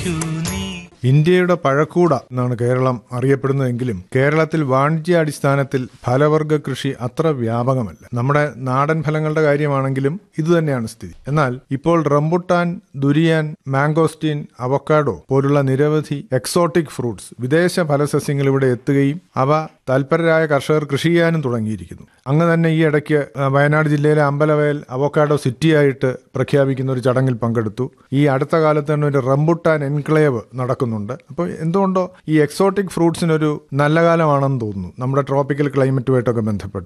രക്ഷിക്കൂ നീ ഇന്ത്യയുടെ പഴക്കൂട എന്നാണ് കേരളം അറിയപ്പെടുന്നതെങ്കിലും കേരളത്തിൽ വാണിജ്യാടിസ്ഥാനത്തിൽ ഫലവർഗ കൃഷി അത്ര വ്യാപകമല്ല നമ്മുടെ നാടൻ ഫലങ്ങളുടെ കാര്യമാണെങ്കിലും ഇതുതന്നെയാണ് സ്ഥിതി എന്നാൽ ഇപ്പോൾ റംബുട്ടാൻ ദുരിയാൻ മാംഗോസ്റ്റീൻ അവക്കാഡോ പോലുള്ള നിരവധി എക്സോട്ടിക് ഫ്രൂട്ട്സ് വിദേശ ഫലസസ്യങ്ങൾ ഇവിടെ എത്തുകയും അവ തൽപരരായ കർഷകർ കൃഷി ചെയ്യാനും തുടങ്ങിയിരിക്കുന്നു അങ്ങ് തന്നെ ഈ ഇടയ്ക്ക് ആ, വയനാട് ജില്ലയിലെ അമ്പലവയൽ അവക്കാഡോ സിറ്റിയായിട്ട് പ്രഖ്യാപിക്കുന്ന ഒരു ചടങ്ങിൽ പങ്കെടുത്തു ഈ അടുത്ത കാലത്ത് തന്നെ ഒരു റംബുട്ടാൻ എൻക്ലേവ് നടക്കുന്നുണ്ട് അപ്പോൾ എന്തുകൊണ്ടോ ഈ എക്സോട്ടിക് ഫ്രൂട്ട്സിനൊരു നല്ല കാലമാണെന്ന് തോന്നുന്നു നമ്മുടെ ട്രോപ്പിക്കൽ ക്ലൈമറ്റുമായിട്ടൊക്കെ ബന്ധപ്പെട്ട്